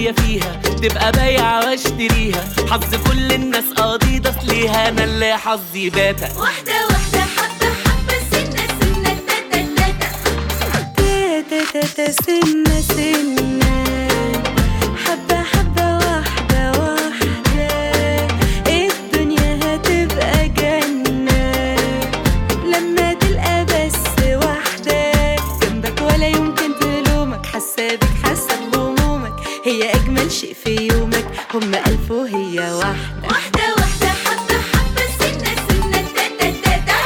ليا فيها تبقى بايعة واشتريها حظ كل الناس قضيضة ليها انا اللي حظي باتا واحدة واحدة حبة حبة سنة سنة تاتا تاتا تاتا تاتا سنة سنة حبة حبة واحدة واحدة الدنيا هتبقى جنة لما تلقى بس واحدة جنبك ولا يمكن تلومك حاسة بيك حاسة بهمومك هي أجمل شيء في يومك هم ألف وهي واحدة واحدة واحدة حبة حبة سنة سنة تاتا تاتا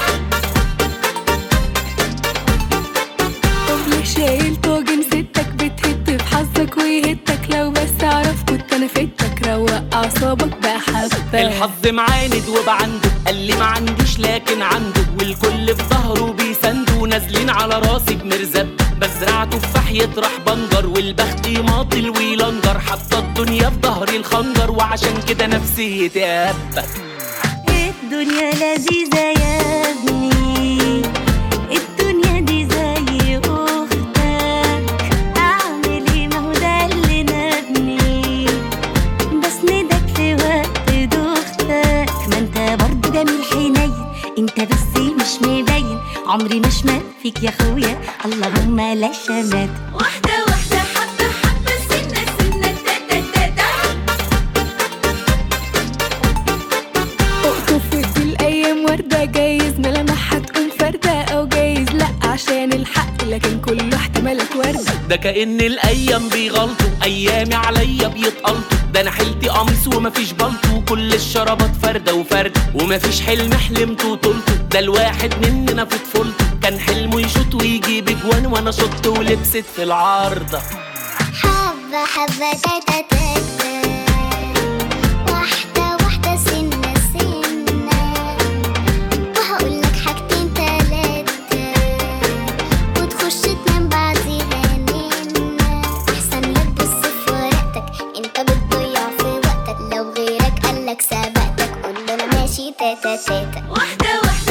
ليه شايل طاجن ستك بتهد في حظك ويهدك لو بس عرف كنت انا فدتك روق اعصابك بقى حبه الحظ معاند وبعنده قال لي ما عنديش لكن عنده والكل في ظهره بيسندوا نازلين على راسي بمرزب بزرع تفاح يطرح بنجر والبخت يماطل ويلنجر حاطه الدنيا في ظهري الخنجر وعشان كده نفسيتي هبه الدنيا لذيذة يا ابني الدنيا دي زي أختك أعمل إيه ما هو ده اللي نبني بسندك في وقت دوختك ما انت برضه جميل حنين انت بس مش مبين عمري ما شمت فيك يا اخويا اللهم لا شمات واحدة واحدة حبة حبة سنة سنة تاتا تاتا اقطف في الايام ورده جايز ملامحها تكون فرده او جايز لا عشان الحق لكن كله احتمالك ورده ده كأن الأيام بيغلطوا أيامي عليا بيتقلطوا ده أنا حيلتي قميص ومفيش بلطو كل الشرابات فردة وفردة ومفيش حلم حلمته وطولته ده الواحد مننا في طفولته كان حلمه يشوط ويجيب اجوان وانا شط ولبست في العارضة حبة حبة تاتا تاتا واحدة واحدة سنة سنة وهقولك حاجتين تلاتة وتخش تنام بعديها نمنا أحسن لك بص في ورقتك انت بتضيع في وقتك لو غيرك قالك سبقتك قول له انا ماشي تاتا تاتا واحدة واحدة